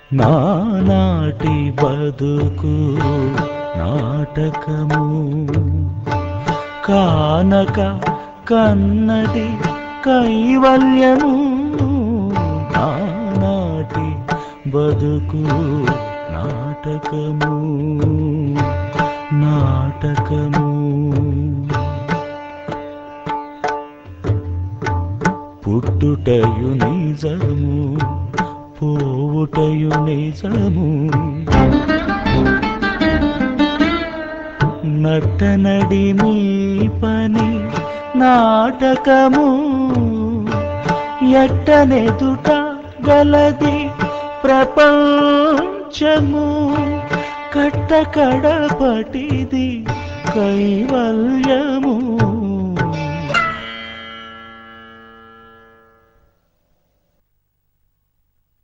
నానాటి బతుకు నాటకము కానక కన్నది కైవల్యము నానాటి బతుకు నాటకము నాటకము పుట్టుటయు నిజము పోవుటయు నిజము నట్టనడి నీ పని నాటకము ఎట్టనెదుట గలది ప్రపంచము కట్టకడపటిది కైవల్యము